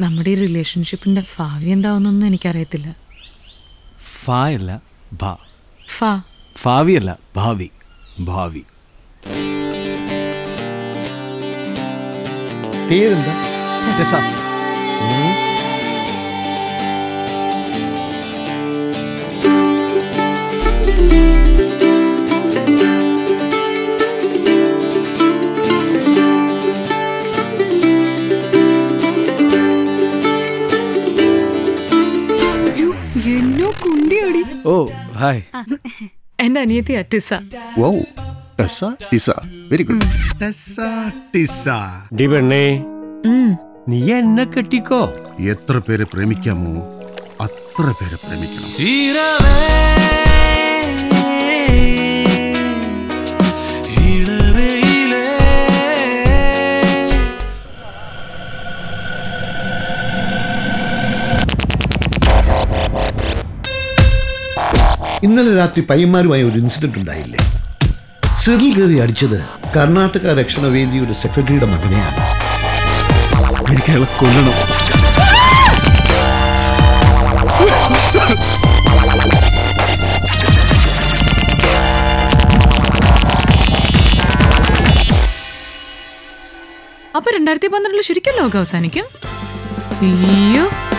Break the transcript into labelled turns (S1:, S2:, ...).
S1: നമ്മുടെ ഈ റിലേഷൻഷിപ്പിന്റെ ഭാവി എന്താവുന്നൊന്നും എനിക്കറിയത്തില്ല
S2: ഫാ അല്ല ഭ
S1: ഫാ
S2: ഭാവിയല്ല ഭാവി ഭാവി
S3: പേരെന്താ
S2: ടെസ
S1: എന്നോ കുണ്ടിയോടി
S2: ഓ ഹായ്
S1: എന്റെ അനിയത്തി അറ്റിസ
S3: വൗ ടെസ ടിസ വെരി ഗുഡ്
S4: ഡി പെണ്ണേ
S1: ഉം.
S4: നീ എന്നെ കെട്ടിക്കോ
S3: എത്ര പേരെ പ്രേമിക്കാമോ അത്ര പേരെ പ്രേമിക്കണം
S5: ഇന്നലെ രാത്രി പയ്യന്മാരുമായി ഒരു ഇൻസിഡന്റ് ഉണ്ടായില്ലേ സിറിൽ കയറി അടിച്ചത് കർണാടക രക്ഷണവേദിയുടെ സെക്രട്ടറിയുടെ മകനെയാണ്
S2: എനിക്ക് അയാളെ കൊല്ലണം
S1: അപ്പൊ രണ്ടായിരത്തി പന്ത്രണ്ടില് ശരിക്കും ലോകം അവസാനിക്കും അയ്യോ